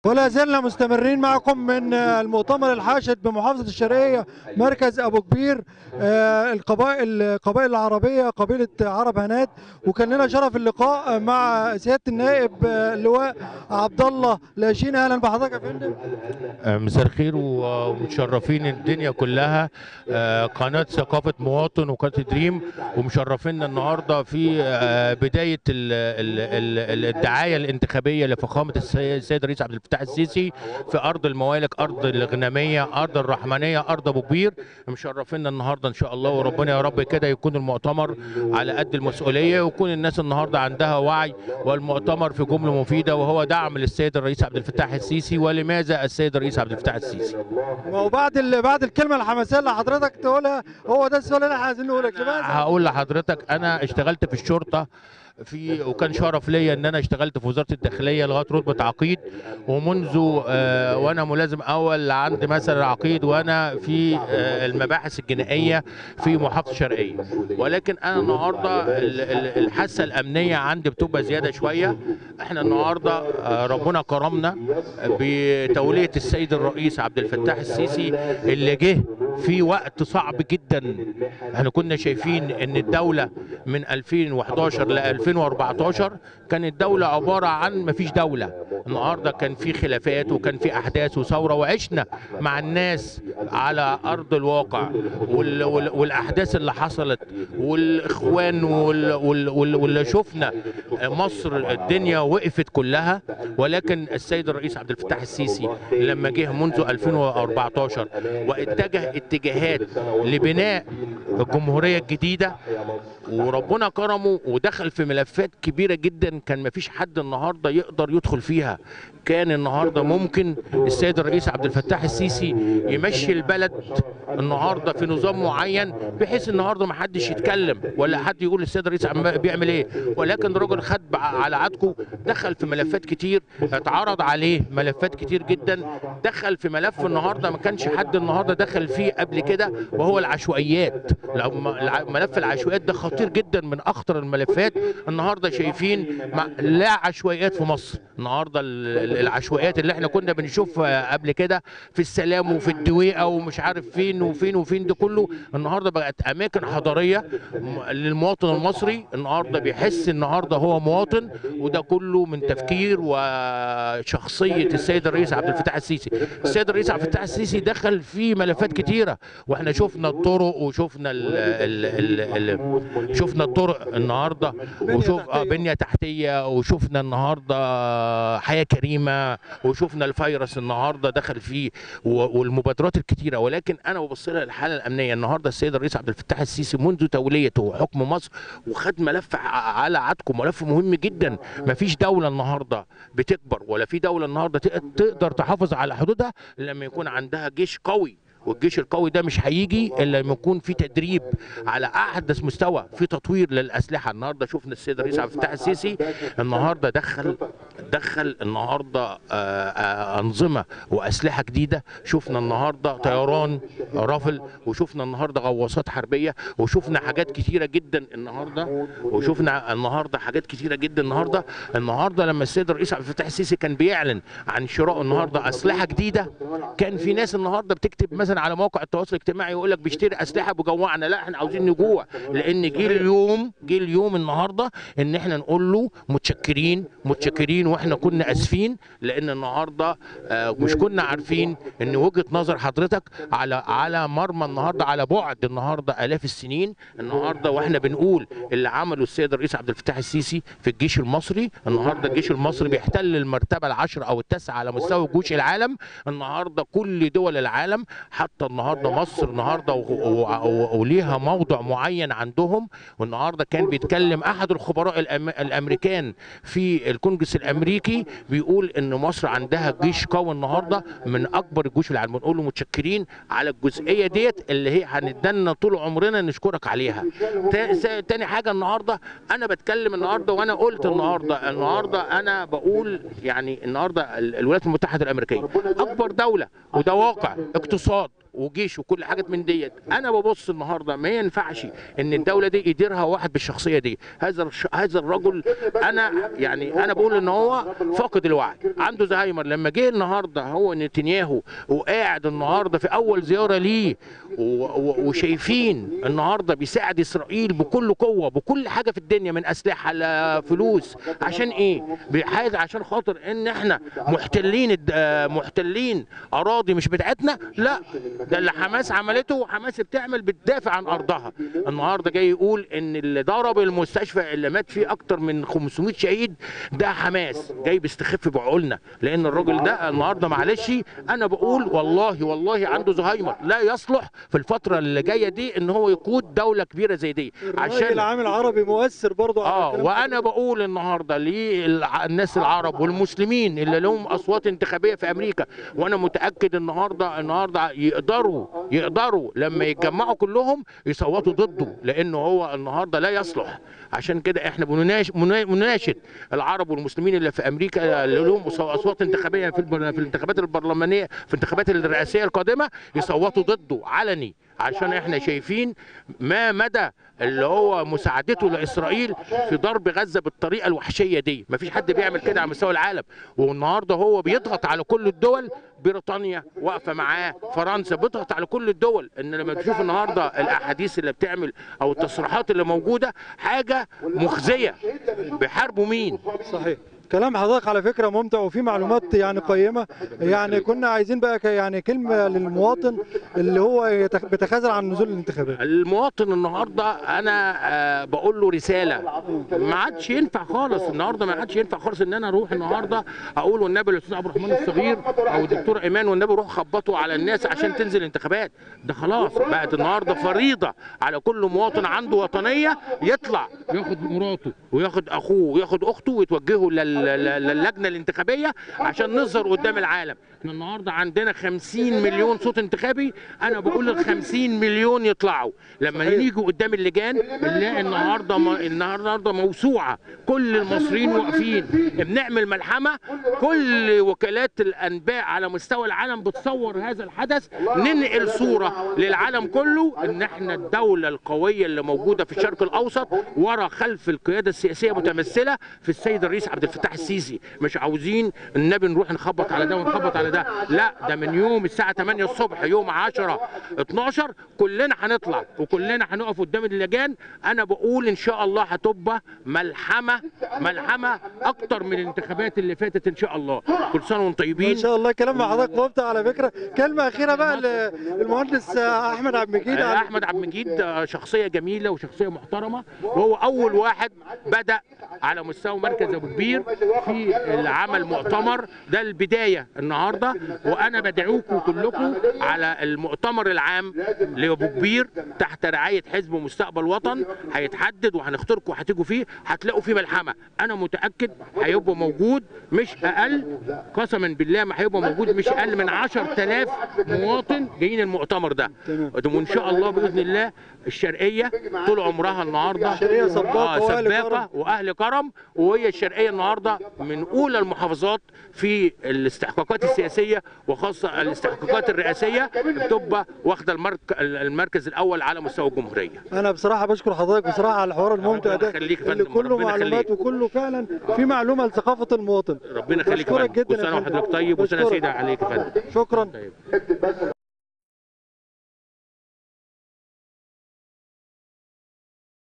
ولا زلنا مستمرين معكم من المؤتمر الحاشد بمحافظة الشرقية مركز أبو كبير آه، القبائل القبائل العربية قبيلة عرب هنات وكان لنا شرف اللقاء مع سيادة النائب آه، اللواء عبد الله لاشين أهلا بحضرتك يا فندم مساء الخير ومتشرفين الدنيا كلها آه، قناة ثقافة مواطن وقناة دريم ومشرفينا النهارده في آه، بداية ال- ال- ال- الدعاية الانتخابية لفخامة السي- السيد الرئيس عبد الفتاح السيسي في أرض الموالك أرض الغنمية أرض الرحمنية أرض أبو كبير مشرفينا النهارده إن شاء الله وربنا يا رب كده يكون المؤتمر على قد المسؤولية ويكون الناس النهارده عندها وعي والمؤتمر في جملة مفيدة وهو دعم للسيد الرئيس عبد الفتاح السيسي ولماذا السيد الرئيس عبد الفتاح السيسي وبعد ال- بعد الكلمة الحماسية اللي حضرتك تقولها هو ده السؤال اللي احنا عايزين نقوله لماذا؟ هقول لحضرتك انا اشتغلت في الشرطه في وكان شرف ليا ان انا اشتغلت في وزاره الداخليه لغايه رتبه عقيد ومنذ آه، وانا ملازم اول عند مثلا عقيد وانا في آه، المباحث الجنائيه في محافظه الشرقيه ولكن انا النهارده ال- ال- الحاسه الامنيه عندي بتبقى زياده شويه احنا النهارده آه، ربنا كرمنا بتوليه السيد الرئيس عبد الفتاح السيسي اللي جه في وقت صعب جدا احنا كنا شايفين ان الدوله من 2011 ل 2014 كانت الدوله عباره عن ما فيش دوله النهارده كان في خلافات وكان في احداث وثوره وعشنا مع الناس على ارض الواقع وال وال والاحداث اللي حصلت والاخوان وال وال وال واللي شفنا مصر الدنيا وقفت كلها ولكن السيد الرئيس عبد الفتاح السيسي لما جه منذ 2014 واتجه اتجاهات لبناء الجمهوريه الجديده وربنا كرمه ودخل في ملفات كبيره جدا كان مفيش حد النهارده يقدر يدخل فيها كان النهارده ممكن السيد الرئيس عبد الفتاح السيسي يمشي البلد النهارده في نظام معين بحيث النهارده ما حدش يتكلم ولا حد يقول السيد الرئيس عم- بيعمل ايه ولكن الراجل خد بع- على عاتقه دخل في ملفات كتير اتعرض عليه ملفات كتير جدا دخل في ملف النهارده ما كانش حد النهارده دخل فيه قبل كده وهو العشوائيات لو- الع- ملف العشوائيات ده خطير جدا من اخطر الملفات النهارده شايفين مع- لا عشوائيات في مصر النهارده ال- ال- العشوائيات اللي احنا كنا بنشوفها قبل كده في السلام وفي الدويقه ومش عارف فين وفين وفين ده كله النهارده بقت اماكن حضاريه م- للمواطن المصري النهارده بيحس النهارده هو مواطن وده كله من تفكير وشخصيه السيد الرئيس عبد الفتاح السيسي السيد الرئيس عبد الفتاح السيسي دخل في ملفات كتيره واحنا شفنا الطرق وشفنا ال ال ال ال شفنا الطرق النهارده بنية وشوف اه تحتية. بنيه تحتيه وشفنا النهارده حياه كريمه وشفنا الفيروس النهارده دخل فيه و- والمبادرات الكتيره ولكن انا ببص لها الحاله الامنيه النهارده السيد الرئيس عبد الفتاح السيسي منذ توليته وحكم مصر وخد ملف ع- على عاتقه ملف مهم جدا ما فيش دوله النهارده بتكبر ولا في دوله النهارده تق- تقدر تحافظ على حدودها لما يكون عندها جيش قوي والجيش القوي ده مش هيجي الا لما يكون في تدريب على احدث مستوى في تطوير للاسلحه النهارده شفنا السيد الرئيس عبد الفتاح السيسي النهارده دخل دخل النهارده آه، آه، انظمه واسلحه جديده شفنا النهارده طيران رافل وشفنا النهارده غواصات حربيه وشفنا حاجات كتيره جدا النهارده وشفنا النهارده حاجات كتيره جدا النهارده النهارده لما السيد الرئيس عبد الفتاح السيسي كان بيعلن عن شراء النهارده اسلحه جديده كان في ناس النهارده بتكتب مثلا على موقع التواصل الاجتماعي يقول لك بيشتري اسلحه بجوعنا لا احنا عاوزين نجوع لان جه اليوم جه اليوم النهارده ان احنا نقول له متشكرين متشكرين واحنا كنا اسفين لان النهارده آه، مش كنا عارفين ان وجهه نظر حضرتك على على مرمى النهارده على بعد النهارده الاف السنين النهارده واحنا بنقول اللي عمله السيد الرئيس عبد الفتاح السيسي في الجيش المصري النهارده الجيش المصري بيحتل المرتبه العاشره او التاسعه على مستوى جيوش العالم النهارده كل دول العالم حتى النهارده مصر النهارده و- و- و- وليها موضع معين عندهم والنهارده كان بيتكلم احد الخبراء الأم- الامريكان في الكونجرس الامريكي بيقول ان مصر عندها جيش قوي النهارده من اكبر الجيوش العالم بنقول له متشكرين على الجزئيه ديت اللي هي هندنا طول عمرنا نشكرك عليها تا- س- تاني حاجه النهارده انا بتكلم النهارده وانا قلت النهارده النهارده انا بقول يعني النهارده ال- الولايات المتحده الامريكيه اكبر دوله وده واقع اقتصاد وجيش وكل حاجه من ديت انا ببص النهارده ما ينفعش ان الدوله دي يديرها واحد بالشخصيه دي هذا الش- هذا الرجل انا يعني انا بقول ان هو فاقد الوعي عنده زهايمر لما جه النهارده هو نتنياهو وقاعد النهارده في اول زياره ليه و- و- وشايفين النهارده بيساعد اسرائيل بكل قوه بكل حاجه في الدنيا من اسلحه لفلوس عشان ايه؟ بحاجه عشان خاطر ان احنا محتلين الد- آه، محتلين اراضي مش بتاعتنا لا ده اللي حماس عملته وحماس بتعمل بتدافع عن ارضها النهارده جاي يقول ان اللي ضرب المستشفى اللي مات فيه اكتر من 500 شهيد ده حماس جاي بيستخف بعقولنا لان الراجل ده النهارده معلش انا بقول والله والله عنده زهايمر لا يصلح في الفتره اللي جايه دي ان هو يقود دوله كبيره زي دي الراي العام العربي مؤثر برضه على اه كلام وانا بقول النهارده للناس العرب والمسلمين اللي لهم اصوات انتخابيه في امريكا وانا متاكد النهارده النهارده يقدروا يقدروا لما يتجمعوا كلهم يصوتوا ضده لانه هو النهارده لا يصلح عشان كده احنا بنناش- منا- بنناشد العرب والمسلمين اللي في امريكا اللي لهم اصوات انتخابيه في البر- في الانتخابات البرلمانيه في الانتخابات الرئاسيه القادمه يصوتوا ضده علني عشان احنا شايفين ما مدى اللي هو مساعدته لاسرائيل في ضرب غزه بالطريقه الوحشيه دي مفيش حد بيعمل كده على مستوى العالم والنهارده هو بيضغط على كل الدول بريطانيا واقفه معاه فرنسا بيضغط على كل الدول ان لما تشوف النهارده الاحاديث اللي بتعمل او التصريحات اللي موجوده حاجه مخزيه بيحاربوا مين صحيح كلام حضرتك على فكره ممتع وفي معلومات يعني قيمه يعني كنا عايزين بقى ك- يعني كلمه للمواطن اللي هو يتخ- بيتخاذل عن نزول الانتخابات المواطن النهارده انا آه، بقول له رساله ما عادش ينفع خالص النهارده ما عادش ينفع خالص ان انا اروح النهارده اقول والنبي الاستاذ عبد الرحمن الصغير او الدكتور ايمان والنبي روح خبطوا على الناس عشان تنزل انتخابات ده خلاص بقت النهارده فريضه على كل مواطن عنده وطنيه يطلع ياخد مراته وياخد اخوه وياخد اخته ويتوجهوا لل- لل- للجنه الانتخابيه عشان نظهر قدام العالم احنا النهارده عندنا 50 مليون صوت انتخابي انا بقول ال 50 مليون يطلعوا لما يجوا قدام اللجان نلاقي النهارده م... النهارده موسوعه كل المصريين واقفين بنعمل ملحمه كل وكالات الانباء على مستوى العالم بتصور هذا الحدث ننقل صوره للعالم كله ان احنا الدوله القويه اللي موجوده في الشرق الاوسط ورا خلف القياده السياسيه متمثله في السيد الرئيس عبد الفتاح السيسي مش عاوزين النبي نروح نخبط على ده ونخبط على ده لا ده من يوم الساعه 8 الصبح يوم 10 12 كلنا هنطلع وكلنا هنقف قدام اللجان انا بقول ان شاء الله هتبقى ملحمه ملحمه اكتر من الانتخابات اللي فاتت ان شاء الله كل سنه وانتم ان طيبين شاء الله كلام مع حضرتك ممتع على فكره كلمه اخيره بقى للمهندس احمد عبد المجيد آه، عن- احمد عبد المجيد آه، شخصيه جميله وشخصيه محترمه وهو اول واحد بدا على مستوى مركز ابو كبير في العمل مؤتمر ده البدايه النهارده وانا بدعوكم كلكم على المؤتمر العام لابو كبير تحت رعايه حزب مستقبل وطن هيتحدد وهنختاركم وهتيجوا فيه هتلاقوا فيه ملحمه انا متاكد هيبقى موجود مش اقل قسما بالله ما هيبقى موجود مش اقل من 10000 مواطن جايين المؤتمر ده وان شاء الله باذن الله الشرقيه طول عمرها النهارده الشرقية سباقة آه وأهل سباقه كرم. واهل كرم وهي الشرقيه النهارده من اولى المحافظات في الاستحقاقات السياسيه وخاصه الاستحقاقات الرئاسيه بتبقى واخده المرك... المركز الاول على مستوى الجمهوريه انا بصراحه بشكر حضرتك بصراحه على الحوار الممتع ده ربنا يخليك يا اللي فندم، كله ربنا معلومات يخليك. وكله فعلا في معلومه لثقافه المواطن ربنا يخليك يا بشكرك فندم جدا كل يا سنه فندم. وحضرتك طيب وسنه بشكرك. سعيده عليك يا فندم شكرا طيب